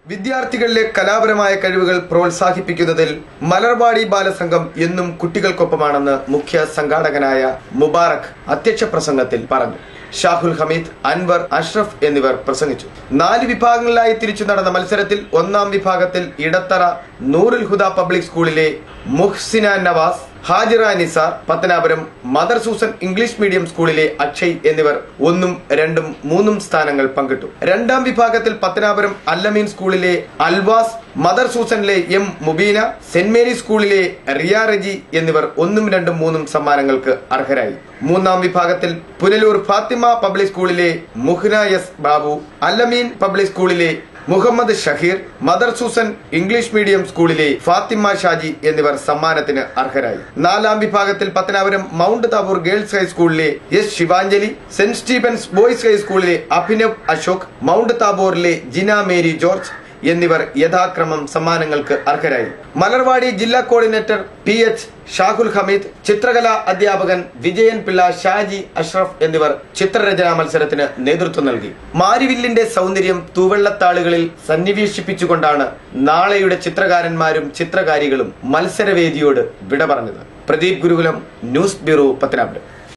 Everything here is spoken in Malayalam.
വിദ്യാർത്ഥികളിലെ കലാപരമായ കഴിവുകൾ പ്രോത്സാഹിപ്പിക്കുന്നതിൽ മലർവാടി ബാലസംഘം എന്നും കുട്ടികൾക്കൊപ്പമാണെന്ന് മുഖ്യ സംഘാടകനായ മുബാറക് അധ്യക്ഷ പ്രസംഗത്തിൽ പറഞ്ഞു ഷാഹുൽ ഹമീദ് അൻവർ അഷ്റഫ് എന്നിവർ പ്രസംഗിച്ചു നാല് വിഭാഗങ്ങളിലായി തിരിച്ചു നടന്ന മത്സരത്തിൽ ഒന്നാം വിഭാഗത്തിൽ ഇടത്തറ നൂറുൽ ഹുദ പബ്ലിക് സ്കൂളിലെ Muhsina Nawas Hajira Nisar Pathanapuram Mother Susan English medium സ്കൂളിലെ അക്ഷയ് എന്നിവർ ഒന്നും രണ്ടും മൂന്നും സ്ഥാനങ്ങൾ പങ്കിട്ടു രണ്ടാം വിഭാഗത്തിൽ പത്തനാപുരം അല്ലമീൻ സ്കൂളിലെ അൽവാസ് മദർ സൂസനിലെ എം മുബീന സെന്റ് മേരി സ്കൂളിലെ റിയ റജി എന്നിവർ ഒന്നും രണ്ടും മൂന്നും സമ്മാനങ്ങൾക്ക് അർഹരായി മൂന്നാം വിഭാഗത്തിൽ പുനലൂർ ഫാത്തിമ പബ്ലിക് സ്കൂളിലെ മുഹ്ന എസ് ബാബു അല്ലമീൻ പബ്ലിക് സ്കൂളിലെ Muhammad Shaheer Mother Susan English medium സ്കൂളിലെ ഫാത്തിമ ഷാജി എന്നിവർ സമ്മാനത്തിന് അർഹരായി നാലാം വിഭാഗത്തിൽ പത്തനാപുരം മൗണ്ട് താബൂർ ഗേൾസ് ഹൈസ്കൂളിലെ S Shivanjali Saint Stephens boys ഹൈസ്കൂളിലെ അഭിനവ് അശോക് മൗണ്ട് താബോറിലെ ജിന മേരി ജോർജ് എന്നിവർ യഥാക്രമം സമ്മാനങ്ങൾക്ക് അർഹരായി മലർവാടി ജില്ലാ coordinator P H Shahul Hameed ചിത്രകലാ അധ്യാപകൻ വിജയൻ പിള്ള ഷാജി അഷ്റഫ് എന്നിവർ ചിത്രരചനാ മത്സരത്തിന് നേതൃത്വം നൽകി മാരിവില്ലിന്റെ സൗന്ദര്യം തൂവെള്ളത്താളുകളിൽ സന്നിവേശിപ്പിച്ചുകൊണ്ടാണ് നാളെയുടെ ചിത്രകാരന്മാരും ചിത്രകാരികളും മത്സരവേദിയോട് വിട പറഞ്ഞത് പ്രദീപ് ഗുരുകുലം ന്യൂസ് ബ്യൂറോ പത്തനാപുരം